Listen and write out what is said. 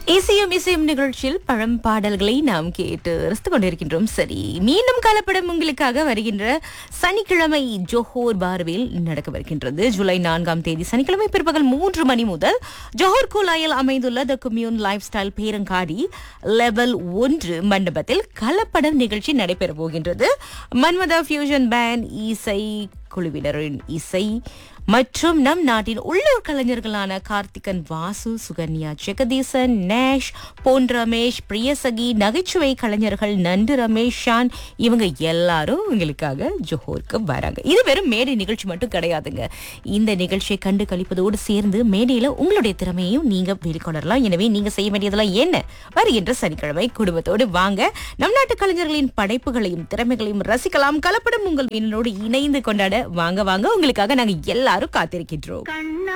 இசையும் இசையும் நிகழ்ச்சியில் பழம் பாடல்களை நாம் கேட்டு ரசித்துக் கொண்டிருக்கின்றோம் சரி மீண்டும் கலப்படம் உங்களுக்காக வருகின்ற சனிக்கிழமை ஜோஹோர் பார்வில் நடக்கவிருக்கின்றது ஜூலை நான்காம் தேதி சனிக்கிழமை பிற்பகல் மூன்று மணி முதல் ஜோஹர் குலாயில் அமைந்துள்ள த கம்யூன் லைஃப் ஸ்டைல் பேரங்காடி லெவல் ஒன்று மண்டபத்தில் கலப்படம் நிகழ்ச்சி நடைபெற போகின்றது மன்மதா ஃபியூஷன் பேண்ட் இசை குழுவினரின் இசை மற்றும் நம் நாட்டின் உள்ளூர் கலைஞர்களான கார்த்திகன் வாசு சுகன்யா ஜெகதீசன் நேஷ் பொன் ரமேஷ் பிரியசகி நகைச்சுவை கலைஞர்கள் நண்டு ரமேஷ் ஷான் இவங்க எல்லாரும் உங்களுக்காக ஜோஹோருக்கு வராங்க இது வெறும் மேடை நிகழ்ச்சி மட்டும் கிடையாதுங்க இந்த நிகழ்ச்சியை கண்டு கழிப்பதோடு சேர்ந்து மேடையில உங்களுடைய திறமையையும் நீங்க வெளிக்கொணரலாம் எனவே நீங்க செய்ய வேண்டியதெல்லாம் என்ன வருகின்ற சனிக்கிழமை குடும்பத்தோடு வாங்க நம் நாட்டு கலைஞர்களின் படைப்புகளையும் திறமைகளையும் ரசிக்கலாம் கலப்படம் உங்கள் வீணனோடு இணைந்து கொண்டாட வாங்க வாங்க உங்களுக்காக நாங்க எல்லாரும் காத்திருக்கின்றோம் கண்ணா